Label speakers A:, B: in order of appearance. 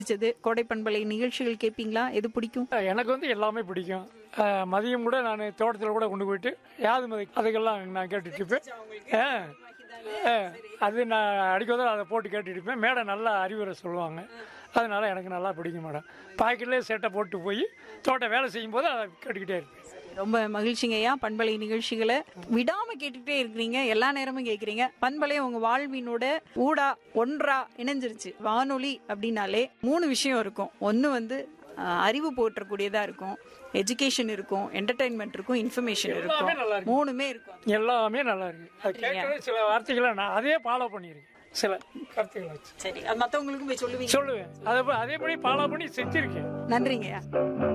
A: பிடிச்சது கோடை பண்பலை நிகழ்ச்சிகள் கேட்பீங்களா எது பிடிக்கும்
B: எனக்கு வந்து எல்லாமே பிடிக்கும் அஹ், மதியம் கூட நான் தோட்டத்தில் கூட கொண்டு போயிட்டு யாது மதி அதுக்கெல்லாம் நான் கேட்டுட்டு இருப்பேன் ஆ, ஆ, அது நான் அடிக்கடி அதை போட்டு கேட்டுட்டு இருப்பேன் மேடம் நல்லா அறிவுரை சொல்லுவாங்க அதனால எனக்கு நல்லா பிடிக்கும் மேடம் பாக்கெட்லேயே சேட்டை போட்டு போய் தோட்டம் வேலை செய்யும் போது அதை கேட்டுக்கிட்டே இருப்பேன்
A: ரொம்ப மகிழ்ச்சிங்க ஐயா பண்பலை நிகழ்ச்சிகளை விடாம கேட்டுட்டே இருக்கிறீங்க எல்லா நேரமும் கேக்குறீங்க பண்பலை உங்க வாழ்வினோட ஊடா ஒன்றா இணைஞ்சிருச்சு வானொலி அப்படின்னாலே மூணு விஷயம் இருக்கும் ஒன்னு வந்து அஹ், அறிவு போற்றக்கூடியதா இருக்கும் எஜுகேஷன் இருக்கும் என்டர்டைன்மெண்ட் இருக்கும் இன்ஃபர்மேஷன்
B: எல்லாமே
A: இருக்கும்
B: நல்லா இருக்கு.
A: மூணுமே இருக்கும்
B: எல்லாமே நல்லா இருக்கு அது கேட்கவே சில வார்த்தைகளை நான் அதே ஃபாலோ பண்ணியிருக்கேன் சில கருத்துக்களை வச்சு
A: சரி அது மத்தவங்களுக்கும் போய் சொல்லுவீங்க
B: சொல்லுவேன் அதை அதேபடி ஃபாலோ பண்ணி செஞ்சிருக்கேன்
A: நன்றிங்கய்யா